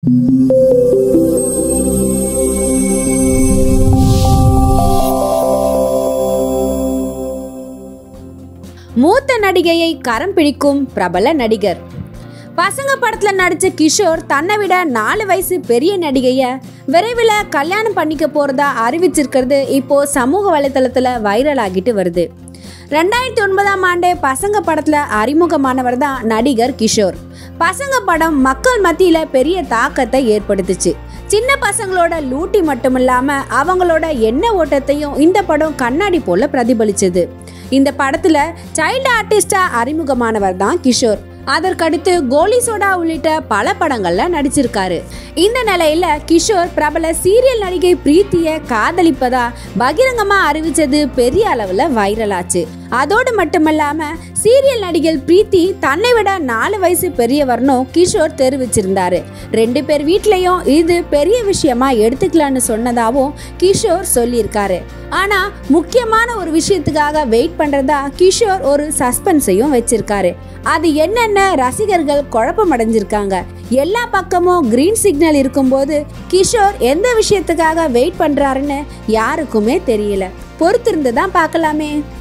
மூத்த நடிகையை கரம் பிடிக்கும் பிரபல நடிகர் பசங்க படத்துல நடிச்ச கிஷோர் தன்னை விட நாலு வயசு பெரிய நடிகைய விரைவில் கல்யாணம் பண்ணிக்க போறதா அறிவிச்சிருக்கிறது இப்போ சமூக வலைத்தளத்துல வைரல் ஆகிட்டு வருது ரெண்டாயிரத்தி ஒன்பதாம் ஆண்டு பசங்க படத்துல அறிமுகமானவர் தான் நடிகர் கிஷோர் பசங்க படம் மக்கள் மத்தியில பெரிய தாக்கத்தை ஏற்படுத்துச்சு சின்ன பசங்களோட லூட்டி மட்டும் இல்லாம அவங்களோட எண்ண ஓட்டத்தையும் இந்த படம் கண்ணாடி போல பிரதிபலிச்சது இந்த படத்துல சைல்டு ஆர்டிஸ்டா அறிமுகமானவர் தான் கிஷோர் அதற்கடுத்து கோலி சோடா உள்ளிட்ட பல படங்கள்ல நடிச்சிருக்காரு இந்த நிலையில கிஷோர் பிரபல சீரியல் நடிகை பிரீத்திய காதலிப்பதா பகிரங்கமா அறிவிச்சது பெரிய அளவுல வைரல் ஆச்சு அதோடு மட்டுமல்லாம சீரியல் நடிகை பிரீத்தி தன்னை விட நாலு வயசு பெரியவர்னும் கிஷோர் தெரிவிச்சிருந்தாரு ரெண்டு பேர் வீட்லயும் இது பெரிய விஷயமா எடுத்துக்கலான்னு சொன்னதாவும் கிஷோர் சொல்லியிருக்காரு ஆனா முக்கியமான ஒரு விஷயத்துக்காக வெயிட் பண்றதா கிஷோர் ஒரு சஸ்பென்ஸையும் வச்சிருக்காரு அது என்னென்ன ரசிகர்கள் குழப்பம் அடைஞ்சிருக்காங்க எல்லா பக்கமும் கிரீன் சிக்னல் இருக்கும்போது கிஷோர் எந்த விஷயத்துக்காக வெயிட் பண்றாருன்னு யாருக்குமே தெரியல பொறுத்திருந்து தான் பார்க்கலாமே